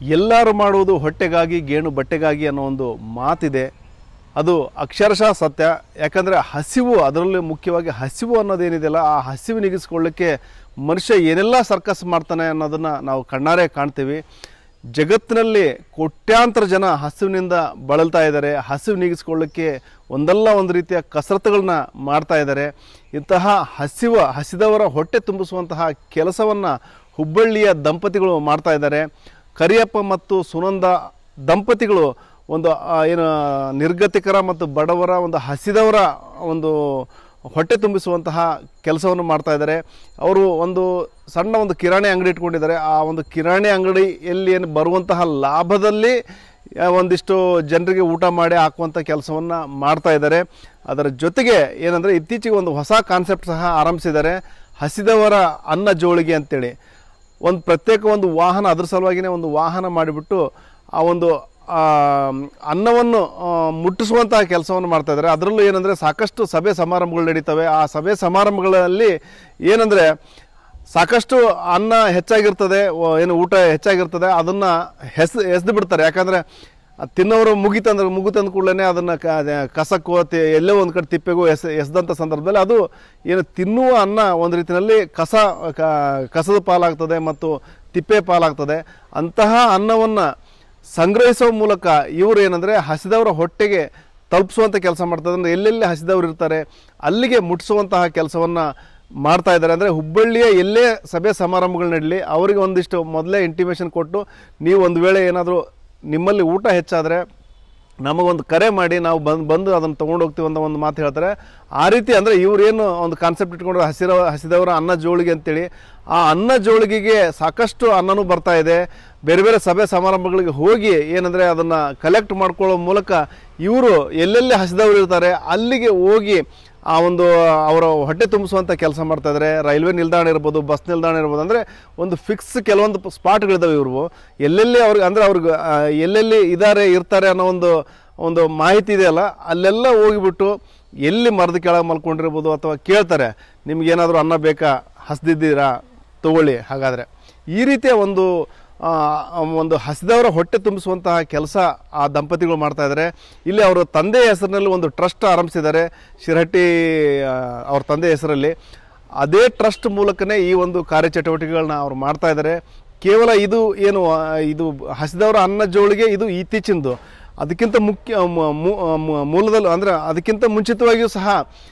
ಎಲ್ಲರೂ ಮಾಡುವುದು ಹೊಟ್ಟೆಗಾಗಿ ಗೇಣು ಬಟ್ಟೆಗಾಗಿ ಅನ್ನೋ ಒಂದು ಮಾತಿದೆ ಅದು ಅಕ್ಷರಶಃ ಸತ್ಯ ಯಾಕಂದರೆ ಹಸಿವು ಅದರಲ್ಲಿ ಮುಖ್ಯವಾಗಿ ಹಸಿವು ಅನ್ನೋದೇನಿದೆಯಲ್ಲ ಆ ಹಸಿವು ನೀಗಿಸ್ಕೊಳ್ಳಿಕ್ಕೆ ಮನುಷ್ಯ ಏನೆಲ್ಲ ಸರ್ಕಸ್ ಮಾಡ್ತಾನೆ ಅನ್ನೋದನ್ನು ನಾವು ಕಣ್ಣಾರೆ ಕಾಣ್ತೀವಿ ಜಗತ್ತಿನಲ್ಲಿ ಕೋಟ್ಯಾಂತರ ಜನ ಹಸಿವಿನಿಂದ ಬಳಲ್ತಾ ಇದ್ದಾರೆ ಹಸಿವು ನೀಗಿಸ್ಕೊಳ್ಳಿಕ್ಕೆ ಒಂದಲ್ಲ ಒಂದು ರೀತಿಯ ಕಸರತ್ತುಗಳನ್ನ ಮಾಡ್ತಾ ಇದ್ದಾರೆ ಇಂತಹ ಹಸಿವ ಹಸಿದವರ ಹೊಟ್ಟೆ ತುಂಬಿಸುವಂತಹ ಕೆಲಸವನ್ನು ಹುಬ್ಬಳ್ಳಿಯ ದಂಪತಿಗಳು ಮಾಡ್ತಾ ಇದ್ದಾರೆ ಕರಿಯಪ್ಪ ಮತ್ತು ಸುನಂದ ದಂಪತಿಗಳು ಒಂದು ಆ, ಏನು ನಿರ್ಗತಿಕರ ಮತ್ತು ಬಡವರ ಒಂದು ಹಸಿದವರ ಒಂದು ಹೊಟ್ಟೆ ತುಂಬಿಸುವಂತಹ ಕೆಲಸವನ್ನು ಮಾಡ್ತಾ ಇದ್ದಾರೆ ಅವರು ಒಂದು ಸಣ್ಣ ಒಂದು ಕಿರಾಣಿ ಅಂಗಡಿ ಇಟ್ಕೊಂಡಿದ್ದಾರೆ ಆ ಒಂದು ಕಿರಾಣಿ ಅಂಗಡಿಯಲ್ಲಿ ಏನು ಬರುವಂತಹ ಲಾಭದಲ್ಲಿ ಆ, ಒಂದಿಷ್ಟು ಜನರಿಗೆ ಊಟ ಮಾಡಿ ಹಾಕುವಂಥ ಕೆಲಸವನ್ನು ಮಾಡ್ತಾ ಇದ್ದಾರೆ ಅದರ ಜೊತೆಗೆ ಏನಂದರೆ ಇತ್ತೀಚೆಗೆ ಒಂದು ಹೊಸ ಕಾನ್ಸೆಪ್ಟ್ ಸಹ ಆರಂಭಿಸಿದ್ದಾರೆ ಹಸಿದವರ ಅನ್ನ ಜೋಳಿಗೆ ಅಂತೇಳಿ ಒಂದು ಪ್ರತ್ಯೇಕ ಒಂದು ವಾಹನ ಅದ್ರ ಸಲುವಾಗಿನೇ ಒಂದು ವಾಹನ ಮಾಡಿಬಿಟ್ಟು ಆ ಒಂದು ಆ, ಅನ್ನವನ್ನು ಆ, ಮುಟ್ಟಿಸುವಂತಹ ಕೆಲಸವನ್ನು ಮಾಡ್ತಾ ಇದ್ದಾರೆ ಅದರಲ್ಲೂ ಏನಂದರೆ ಸಾಕಷ್ಟು ಸಭೆ ಸಮಾರಂಭಗಳು ನಡೀತವೆ ಆ ಸಭೆ ಸಮಾರಂಭಗಳಲ್ಲಿ ಏನಂದರೆ ಸಾಕಷ್ಟು ಅನ್ನ ಹೆಚ್ಚಾಗಿರ್ತದೆ ವ- ಏನು ಊಟ ಹೆಚ್ಚಾಗಿರ್ತದೆ ಅದನ್ನು ಹೆಸ್ ಎಸ್ದು ಬಿಡ್ತಾರೆ ಯಾಕಂದರೆ ತಿನ್ನೋರು ಮುಗಿತಂದ್ರೆ ಮುಗಿತಂದ ಕೂಡಲೇ ಅದನ್ನು ಕ ಅದೇ ಕಸಕ್ಕೋ ತಿ- ಎಲ್ಲೋ ಒಂದು ಕಡೆ ತಿಪ್ಪೆಗೂ ಎಸ್ ಎಸ್ದಂಥ ಸಂದರ್ಭದಲ್ಲಿ ಅದು ಏನು ತಿನ್ನುವ ಅನ್ನ ಒಂದು ರೀತಿಯಲ್ಲಿ ಕಸ ಕ- ಕಸದ ಪಾಲಾಗ್ತದೆ ಮತ್ತು ತಿಪ್ಪೆ ಪಾಲಾಗ್ತದೆ ಅಂತಹ ಅನ್ನವನ್ನು ಸಂಗ್ರಹಿಸುವ ಮೂಲಕ ಇವರು ಏನಂದರೆ ಹಸಿದವರ ಹೊಟ್ಟೆಗೆ ತಲುಪಿಸುವಂಥ ಕೆಲಸ ಮಾಡ್ತಾರೆ ಅಂದರೆ ಎಲ್ಲೆಲ್ಲಿ ಹಸಿದವರು ಇರ್ತಾರೆ ಅಲ್ಲಿಗೆ ಮುಟ್ಟಿಸುವಂತಹ ಕೆಲಸವನ್ನು ಮಾಡ್ತಾ ಇದ್ದಾರೆ ಅಂದರೆ ಹುಬ್ಬಳ್ಳಿಯ ಎಲ್ಲೇ ಸಭೆ ಸಮಾರಂಭಗಳು ನಡಲಿ ಅವರಿಗೆ ಒಂದಿಷ್ಟು ಮೊದಲೇ ಇಂಟಿಮೇಷನ್ ಕೊಟ್ಟು ನೀವು ಒಂದು ವೇಳೆ ಏನಾದರೂ ನಿಮ್ಮಲ್ಲಿ ಊಟ ಹೆಚ್ಚಾದರೆ ನಮಗೊಂದು ಕರೆ ಮಾಡಿ ನಾವು ಬಂದು ಬಂದು ಅದನ್ನು ತೊಗೊಂಡು ಹೋಗ್ತೀವಿ ಅಂತ ಒಂದು ಮಾತು ಹೇಳ್ತಾರೆ ಆ ರೀತಿ ಅಂದರೆ ಇವ್ರೇನು ಒಂದು ಕಾನ್ಸೆಪ್ಟ್ ಇಟ್ಕೊಂಡ್ರೆ ಹಸಿರ ಹಸಿದವರ ಅನ್ನ ಜೋಳಿಗೆ ಅಂತೇಳಿ ಆ ಅನ್ನ ಜೋಳಿಗೆಗೆ ಸಾಕಷ್ಟು ಅನ್ನನೂ ಬರ್ತಾ ಇದೆ ಬೇರೆ ಬೇರೆ ಸಭೆ ಸಮಾರಂಭಗಳಿಗೆ ಹೋಗಿ ಏನಂದರೆ ಅದನ್ನು ಕಲೆಕ್ಟ್ ಮಾಡ್ಕೊಳ್ಳೋ ಮೂಲಕ ಇವರು ಎಲ್ಲೆಲ್ಲಿ ಹಸಿದವರು ಇರ್ತಾರೆ ಅಲ್ಲಿಗೆ ಹೋಗಿ ಆ ಒಂದು ಅವರ ಹೊಟ್ಟೆ ತುಂಬಿಸುವಂಥ ಕೆಲಸ ಮಾಡ್ತಾ ಇದ್ದಾರೆ ರೈಲ್ವೆ ನಿಲ್ದಾಣ ಇರ್ಬೋದು ಬಸ್ ನಿಲ್ದಾಣ ಇರ್ಬೋದು ಅಂದರೆ ಒಂದು ಫಿಕ್ಸ್ ಕೆಲವೊಂದು ಸ್ಪಾಟ್ಗಳಿದಾವೆ ಇವ್ರು ಎಲ್ಲೆಲ್ಲಿ ಅವ್ರಿಗೆ ಅಂದರೆ ಅವ್ರಿಗೆ ಆ, ಎಲ್ಲೆಲ್ಲಿ ಇದ್ದಾರೆ ಇರ್ತಾರೆ ಅನ್ನೋ ಒಂದು ಒಂದು ಮಾಹಿತಿ ಇದೆಯಲ್ಲ ಅಲ್ಲೆಲ್ಲ ಹೋಗಿಬಿಟ್ಟು ಎಲ್ಲಿ ಮರದ ಕೆಳಗೆ ಮಲ್ಕೊಂಡಿರ್ಬೋದು ಅಥವಾ ಕೇಳ್ತಾರೆ ನಿಮ್ಗೇನಾದರೂ ಅನ್ನ ಬೇಕಾ ಹಸ್ದಿದ್ದೀರಾ ತಗೊಳ್ಳಿ ಹಾಗಾದರೆ ಈ ರೀತಿಯ ಒಂದು ಆ, ಒಂದು ಹಸಿದವರ ಹೊಟ್ಟೆ ತುಂಬಿಸುವಂತಹ ಕೆಲಸ ಆ ದಂಪತಿಗಳು ಮಾಡ್ತಾ ಇದ್ದಾರೆ ಇಲ್ಲಿ ಅವರ ತಂದೆ ಹೆಸರಿನಲ್ಲಿ ಒಂದು ಟ್ರಸ್ಟ್ ಆರಂಭಿಸಿದ್ದಾರೆ ಶಿರಹಟ್ಟಿ ಆ, ಅವ್ರ ತಂದೆ ಹೆಸರಲ್ಲಿ ಅದೇ ಟ್ರಸ್ಟ್ ಮೂಲಕನೇ ಈ ಒಂದು ಕಾರ್ಯಚಟುವಟಿಕೆಗಳನ್ನ ಅವ್ರು ಮಾಡ್ತಾ ಇದ್ದಾರೆ ಕೇವಲ ಇದು ಏನು ಆ, ಇದು ಹಸಿದವರ ಅನ್ನ ಜೋಳಿಗೆ ಇದು ಇತ್ತೀಚಿಂದು ಅದಕ್ಕಿಂತ ಮುಖ್ಯ ಮು- ಮು- ಮು- ಮೂಲದಲ್ಲಿ ಅಂದರೆ ಅದಕ್ಕಿಂತ ಮುಂಚಿತವಾಗಿಯೂ ಸಹ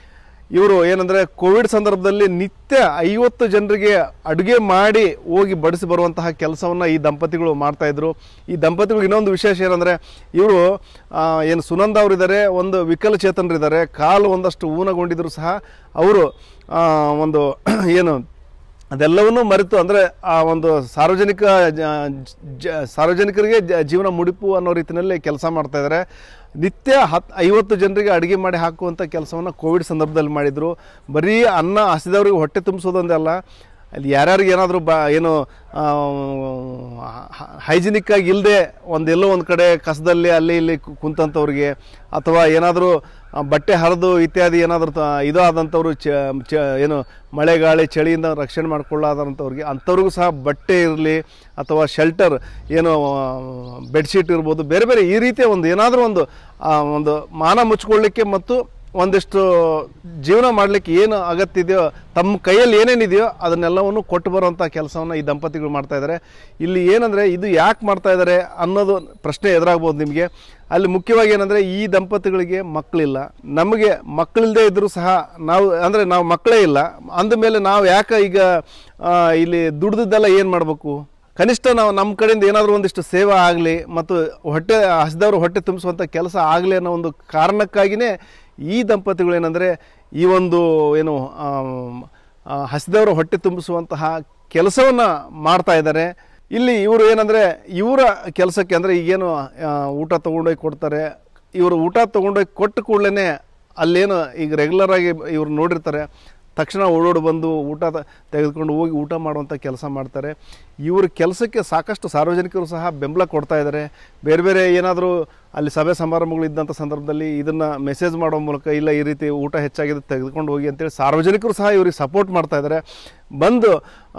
ಇವರು ಏನಂದರೆ ಕೋವಿಡ್ ಸಂದರ್ಭದಲ್ಲಿ ನಿತ್ಯ ಐವತ್ತು ಜನರಿಗೆ ಅಡುಗೆ ಮಾಡಿ ಹೋಗಿ ಬಡಿಸಿ ಬರುವಂತಹ ಕೆಲಸವನ್ನು ಈ ದಂಪತಿಗಳು ಮಾಡ್ತಾ ಇದ್ರು ಈ ದಂಪತಿಗಳು ಇನ್ನೊಂದು ವಿಶೇಷ ಏನಂದರೆ ಇವರು ಏನು ಸುನಂದ ಅವರಿದ್ದಾರೆ ಒಂದು ವಿಕಲಚೇತನರಿದ್ದಾರೆ ಕಾಲು ಒಂದಷ್ಟು ಊನಗೊಂಡಿದ್ರು ಸಹ ಅವರು ಒಂದು ಏನು ಅದೆಲ್ಲವನ್ನೂ ಮರೆತು ಅಂದರೆ ಆ ಒಂದು ಸಾರ್ವಜನಿಕ ಜ- ಜ- ಸಾರ್ವಜನಿಕರಿಗೆ ಜ- ಜೀವನ ಮುಡಿಪು ಅನ್ನೋ ರೀತಿಯಲ್ಲಿ ಕೆಲಸ ಮಾಡ್ತಾ ಇದ್ದಾರೆ ನಿತ್ಯ ಹತ್ತು ಐವತ್ತು ಜನರಿಗೆ ಅಡುಗೆ ಮಾಡಿ ಹಾಕುವಂಥ ಕೆಲಸವನ್ನು ಕೋವಿಡ್ ಸಂದರ್ಭದಲ್ಲಿ ಮಾಡಿದರು ಬರೀ ಅನ್ನ ಹಸಿದವ್ರಿಗೆ ಹೊಟ್ಟೆ ತುಂಬಿಸೋದೊಂದೇ ಅಲ್ಲ ಅಲ್ಲಿ ಯಾರ್ಯಾರಿಗೆ ಏನಾದರೂ ಬಾ ಏನು ಹೈಜಿನಿಕ್ ಆಗಿ ಇಲ್ಲದೆ ಒಂದೆಲ್ಲೋ ಒಂದು ಕಡೆ ಕಸದಲ್ಲಿ ಅಲ್ಲಿ ಇಲ್ಲಿ ಕು- ಕುಂತಂಥವ್ರಿಗೆ ಅಥವಾ ಏನಾದರೂ ಬಟ್ಟೆ ಹರಿದು ಇತ್ಯಾದಿ ಏನಾದರೂ ತ ಇದು ಆದಂಥವ್ರು ಚ ಚ ಏನು ಮಳೆ ಗಾಳಿ ಚಳಿಯಿಂದ ರಕ್ಷಣೆ ಮಾಡ್ಕೊಳ್ಳಾದಂಥವ್ರಿಗೆ ಅಂಥವ್ರಿಗೂ ಸಹ ಬಟ್ಟೆ ಇರಲಿ ಅಥವಾ ಶೆಲ್ಟರ್ ಏನು ಬೆಡ್ಶೀಟ್ ಇರ್ಬೋದು ಬೇರೆ ಬೇರೆ ಈ ರೀತಿಯ ಒಂದು ಏನಾದರೂ ಒಂದು ಆ, ಒಂದು ಮಾನ ಮುಚ್ಕೊಳ್ಳಿಕ್ಕೆ ಮತ್ತು ಒಂದಿಷ್ಟು ಜೀವನ ಮಾಡಲಿಕ್ಕೆ ಏನು ಅಗತ್ಯ ಇದೆಯೋ ತಮ್ಮ ಕೈಯಲ್ಲಿ ಏನೇನಿದೆಯೋ ಅದನ್ನೆಲ್ಲವನ್ನು ಕೊಟ್ಟು ಬರುವಂಥ ಕೆಲಸವನ್ನು ಈ ದಂಪತಿಗಳು ಮಾಡ್ತಾ ಇದ್ದಾರೆ ಇಲ್ಲಿ ಏನಂದರೆ ಇದು ಯಾಕೆ ಮಾಡ್ತಾ ಇದ್ದಾರೆ ಅನ್ನೋದು ಪ್ರಶ್ನೆ ಎದುರಾಗ್ಬೋದು ನಿಮಗೆ ಅಲ್ಲಿ ಮುಖ್ಯವಾಗಿ ಏನಂದರೆ ಈ ದಂಪತಿಗಳಿಗೆ ಮಕ್ಕಳಿಲ್ಲ ನಮಗೆ ಮಕ್ಕಳಿಲ್ಲದೆ ಇದ್ದರೂ ಸಹ ನಾವು ಅಂದರೆ ನಾವು ಮಕ್ಕಳೇ ಇಲ್ಲ ಅಂದಮೇಲೆ ನಾವು ಯಾಕೆ ಈಗ ಆ, ಇಲ್ಲಿ ದುಡ್ದದ್ದೆಲ್ಲ ಏನು ಮಾಡಬೇಕು ಕನಿಷ್ಠ ನಾವು ನಮ್ಮ ಕಡೆಯಿಂದ ಏನಾದರೂ ಒಂದಿಷ್ಟು ಸೇವೆ ಆಗಲಿ ಮತ್ತು ಹೊಟ್ಟೆ ಹಸಿದವರು ಹೊಟ್ಟೆ ತುಂಬಿಸುವಂಥ ಕೆಲಸ ಆಗಲಿ ಅನ್ನೋ ಒಂದು ಕಾರಣಕ್ಕಾಗಿಯೇ ಈ ದಂಪತಿಗಳು ಏನಂದರೆ ಈ ಒಂದು ಏನು ಆಮ್, ಆ, ಹಸಿದವರ ಹೊಟ್ಟೆ ತುಂಬಿಸುವಂತಹ ಕೆಲಸವನ್ನು ಮಾಡ್ತಾ ಇದ್ದಾರೆ ಇಲ್ಲಿ ಇವರು ಏನಂದರೆ ಇವರ ಕೆಲಸಕ್ಕೆ ಅಂದರೆ ಈಗೇನು ಆ, ಊಟ ತೊಗೊಂಡೋಗಿ ಕೊಡ್ತಾರೆ ಇವರು ಊಟ ತೊಗೊಂಡೋಗಿ ಕೊಟ್ಟ ಕೂಡಲೇ ಅಲ್ಲೇನು ಈಗ ರೆಗ್ಯುಲರ್ ಆಗಿ ಇವ್ರು ನೋಡಿರ್ತಾರೆ ತಕ್ಷಣ ಓಡೋಡಿ ಬಂದು ಊಟ ತ- ತೆಗೆದುಕೊಂಡು ಹೋಗಿ ಊಟ ಮಾಡುವಂಥ ಕೆಲಸ ಮಾಡ್ತಾರೆ ಇವ್ರ ಕೆಲಸಕ್ಕೆ ಸಾಕಷ್ಟು ಸಾರ್ವಜನಿಕರು ಸಹ ಬೆಂಬಲ ಕೊಡ್ತಾ ಇದ್ದಾರೆ ಬೇರೆ ಬೇರೆ ಏನಾದರೂ ಅಲ್ಲಿ ಸಭೆ ಸಮಾರಂಭಗಳು ಇದ್ದಂಥ ಸಂದರ್ಭದಲ್ಲಿ ಇದನ್ನು ಮೆಸೇಜ್ ಮಾಡೋ ಮೂಲಕ ಇಲ್ಲ ಈ ರೀತಿ ಊಟ ಹೆಚ್ಚಾಗಿದೆ ತೆಗೆದುಕೊಂಡು ಹೋಗಿ ಅಂತೇಳಿ ಸಾರ್ವಜನಿಕರು ಸಹ ಇವ್ರಿಗೆ ಸಪೋರ್ಟ್ ಮಾಡ್ತಾ ಇದ್ದಾರೆ ಬಂದು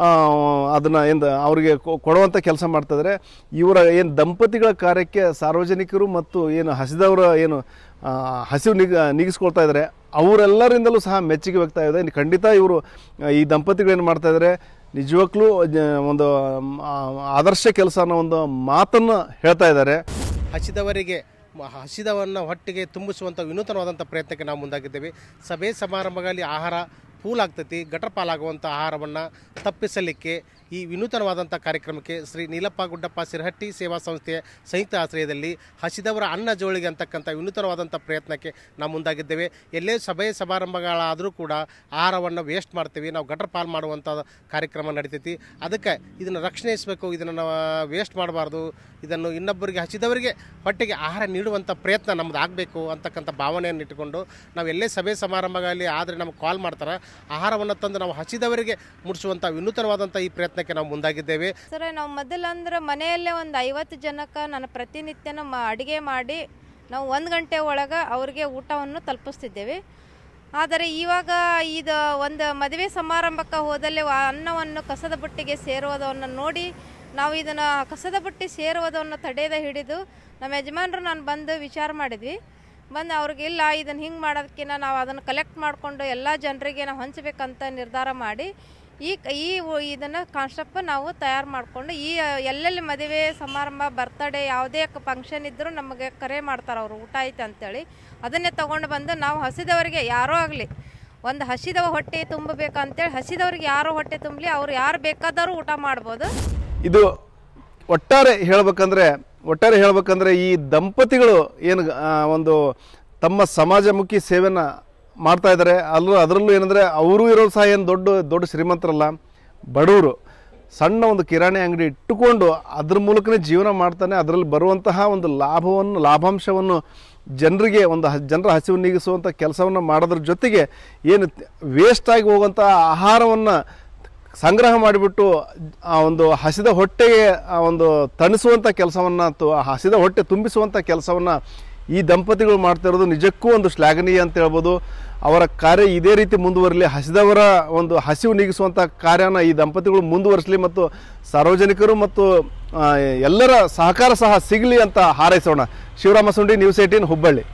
ಅದನ್ನು ಏನು ಅವರಿಗೆ ಕೊಡುವಂಥ ಕೆಲಸ ಮಾಡ್ತಾ ಇದ್ದಾರೆ ಇವರ ಏನು ದಂಪತಿಗಳ ಕಾರ್ಯಕ್ಕೆ ಸಾರ್ವಜನಿಕರು ಮತ್ತು ಏನು ಹಸಿದವರ ಏನು ಆ, ಹಸಿವು ನಿಗ ನೀಗಿಸ್ಕೊಳ್ತಾ ಇದ್ದಾರೆ ಅವರೆಲ್ಲರಿಂದಲೂ ಸಹ ಮೆಚ್ಚುಗೆ ವ್ಯಕ್ತ ಇದೆ ಇನ್ನು ಖಂಡಿತ ಇವರು ಈ ದಂಪತಿಗಳು ಏನು ಮಾಡ್ತಾ ಇದ್ದಾರೆ ನಿಜವಾಗ್ಲೂ ಜ- ಒಂದು ಆ, ಆದರ್ಶ ಕೆಲಸ ಅನ್ನೋ ಒಂದು ಮಾತನ್ನು ಹೇಳ್ತಾ ಇದ್ದಾರೆ ಹಸಿದವರಿಗೆ ಮ- ಹಸಿದವನ್ನ ಹೊಟ್ಟೆಗೆ ತುಂಬಿಸುವಂಥ ವಿನೂತನವಾದಂಥ ಪ್ರಯತ್ನಕ್ಕೆ ನಾವು ಮುಂದಾಗಿದ್ದೇವೆ ಸಭೆ ಸಮಾರಂಭಗಳಲ್ಲಿ ಆಹಾರ ಪೂಲ್ ಆಗ್ತೈತಿ ಗಟರ್ ಪಾಲಾಗುವಂಥ ಆಹಾರವನ್ನು ತಪ್ಪಿಸಲಿಕ್ಕೆ ಈ ವಿನೂತನವಾದಂಥ ಕಾರ್ಯಕ್ರಮಕ್ಕೆ ಶ್ರೀ ನೀಲಪ್ಪ ಗುಡ್ಡಪ್ಪ ಸಿರಹಟ್ಟಿ ಸೇವಾ ಸಂಸ್ಥೆಯ ಸಂಯುಕ್ತ ಆಶ್ರಯದಲ್ಲಿ ಹಸಿದವರ ಅನ್ನ ಜೋಳಿಗೆ ಅಂತಕ್ಕಂಥ ವಿನೂತನವಾದಂಥ ಪ್ರಯತ್ನಕ್ಕೆ ನಾವು ಮುಂದಾಗಿದ್ದೇವೆ ಎಲ್ಲೇ ಸಭೆ ಸಮಾರಂಭಗಳಾದರೂ ಕೂಡ ಆಹಾರವನ್ನು ವೇಸ್ಟ್ ಮಾಡ್ತೀವಿ ನಾವು ಗಟರ್ ಪಾಲ್ ಮಾಡುವಂಥ ಕಾರ್ಯಕ್ರಮ ನಡೀತೈತಿ ಅದಕ್ಕೆ ಇದನ್ನು ರಕ್ಷಣಿಸಬೇಕು ಇದನ್ನು ನಾವು ವೇಸ್ಟ್ ಮಾಡಬಾರ್ದು ಇದನ್ನು ಇನ್ನೊಬ್ಬರಿಗೆ ಹಸಿದವರಿಗೆ ಹೊಟ್ಟೆಗೆ ಆಹಾರ ನೀಡುವಂಥ ಪ್ರಯತ್ನ ನಮ್ದು ಆಗಬೇಕು ಅಂತಕ್ಕಂಥ ಭಾವನೆಯನ್ನು ಇಟ್ಟುಕೊಂಡು ನಾವು ಎಲ್ಲೇ ಸಭೆ ಸಮಾರಂಭಗಳಲ್ಲಿ ಆದರೆ ನಮಗೆ ಕಾಲ್ ಮಾಡ್ತಾರೆ ಆಹಾರವನ್ನು ತಂದು ನಾವು ಹಸಿದವರಿಗೆ ಮುಡಿಸುವಂಥ ವಿನೂತನವಾದಂಥ ಈ ಪ್ರಯತ್ನಕ್ಕೆ ನಾವು ಮುಂದಾಗಿದ್ದೇವೆ ಸರ್ ನಾವು ಮೊದಲಂದ್ರೆ ಮನೆಯಲ್ಲೇ ಒಂದು ಐವತ್ತು ಜನಕ್ಕೆ ನಾನು ಪ್ರತಿನಿತ್ಯನೂ ಮ ಅಡುಗೆ ಮಾಡಿ ನಾವು ಒಂದು ಗಂಟೆ ಒಳಗೆ ಅವ್ರಿಗೆ ಊಟವನ್ನು ತಲುಪಿಸ್ತಿದ್ದೇವೆ ಆದರೆ ಇವಾಗ ಇದು ಒಂದು ಮದುವೆ ಸಮಾರಂಭಕ್ಕೆ ಹೋದಲ್ಲಿ ಆ ಅನ್ನವನ್ನು ಕಸದ ಬುಟ್ಟಿಗೆ ಸೇರುವುದನ್ನು ನೋಡಿ ನಾವು ಇದನ್ನು ಕಸದ ಬುಟ್ಟಿ ಸೇರುವುದನ್ನು ತಡೆಯದೆ ಹಿಡಿದು ನಮ್ಮ ಯಜಮಾನರು ನಾನು ಬಂದು ವಿಚಾರ ಮಾಡಿದ್ವಿ ಬಂದು ಅವ್ರಿಗೆ ಇಲ್ಲ ಇದನ್ನು ಹಿಂಗೆ ಮಾಡೋದಕ್ಕಿಂತ ನಾವು ಅದನ್ನು ಕಲೆಕ್ಟ್ ಮಾಡಿಕೊಂಡು ಎಲ್ಲ ಜನರಿಗೆ ನಾವು ಹಂಚಬೇಕಂತ ನಿರ್ಧಾರ ಮಾಡಿ ಈ ಕ- ಈ ಉ- ಇದನ್ನ ಕಾನ್ಸೆಪ್ಟ್ ನಾವು ತಯಾರು ಮಾಡಿಕೊಂಡು ಈ ಎಲ್ಲೆಲ್ಲಿ ಮದುವೆ ಸಮಾರಂಭ ಬರ್ತಡೇ ಯಾವುದೇ ಫಂಕ್ಷನ್ ಇದ್ದರೂ ನಮಗೆ ಕರೆ ಮಾಡ್ತಾರೆ ಅವರು ಊಟ ಐತೆ ಅಂತೇಳಿ ಅದನ್ನೇ ತಗೊಂಡು ಬಂದು ನಾವು ಹಸಿದವರಿಗೆ ಯಾರೋ ಆಗಲಿ ಒಂದು ಹಸಿದವ ಹೊಟ್ಟೆ ತುಂಬಬೇಕಂತೇಳಿ ಹಸಿದವ್ರಿಗೆ ಯಾರೋ ಹೊಟ್ಟೆ ತುಂಬಲಿ ಅವ್ರು ಯಾರು ಬೇಕಾದರೂ ಊಟ ಮಾಡ್ಬೋದು ಇದು ಒಟ್ಟಾರೆ ಹೇಳ್ಬೇಕಂದ್ರೆ ಒಟ್ಟಾರೆ ಹೇಳ್ಬೇಕಂದ್ರೆ ಈ ದಂಪತಿಗಳು ಏನು ಆ, ಒಂದು ತಮ್ಮ ಸಮಾಜಮುಖಿ ಸೇವೆನ ಮಾಡ್ತಾ ಇದ್ದಾರೆ ಅಲ್ಲೂ ಅದರಲ್ಲೂ ಏನಂದರೆ ಅವರು ಇರೋದು ಸಹ ಏನು ದೊಡ್ಡ ದೊಡ್ಡ ಶ್ರೀಮಂತರಲ್ಲ ಬಡವರು ಸಣ್ಣ ಒಂದು ಕಿರಾಣಿ ಅಂಗಡಿ ಇಟ್ಟುಕೊಂಡು ಅದ್ರ ಮೂಲಕನೇ ಜೀವನ ಮಾಡ್ತಾನೆ ಅದರಲ್ಲಿ ಬರುವಂತಹ ಒಂದು ಲಾಭವನ್ನು ಲಾಭಾಂಶವನ್ನು ಜನರಿಗೆ ಒಂದು ಹ- ಜನರ ಹಸಿವು ನೀಗಿಸುವಂಥ ಕೆಲಸವನ್ನು ಮಾಡೋದ್ರ ಜೊತೆಗೆ ಏನು ವೇಸ್ಟ್ ಆಗಿ ಹೋಗುವಂಥ ಆಹಾರವನ್ನು ಸಂಗ್ರಹ ಮಾಡಿಬಿಟ್ಟು ಆ ಒಂದು ಹಸಿದ ಹೊಟ್ಟೆಗೆ ಆ ಒಂದು ತಣಿಸುವಂಥ ಕೆಲಸವನ್ನು ಅಥವಾ ಹಸಿದ ಹೊಟ್ಟೆ ತುಂಬಿಸುವಂಥ ಕೆಲಸವನ್ನು ಈ ದಂಪತಿಗಳು ಮಾಡ್ತಾ ಇರೋದು ನಿಜಕ್ಕೂ ಒಂದು ಶ್ಲಾಘನೀಯ ಅಂತ ಹೇಳ್ಬೋದು ಅವರ ಕಾರ್ಯ ಇದೇ ರೀತಿ ಮುಂದುವರಲಿ ಹಸಿದವರ ಒಂದು ಹಸಿವು ನೀಗಿಸುವಂಥ ಕಾರ್ಯನ ಈ ದಂಪತಿಗಳು ಮುಂದುವರಿಸಲಿ ಮತ್ತು ಸಾರ್ವಜನಿಕರು ಮತ್ತು ಆ, ಎಲ್ಲರ ಸಹಕಾರ ಸಹ ಸಿಗಲಿ ಅಂತ ಹಾರೈಸೋಣ ಶಿವರಾಮ ಸುಂಡಿ ನ್ಯೂಸ್ ಏಟೀನ್ ಹುಬ್ಬಳ್ಳಿ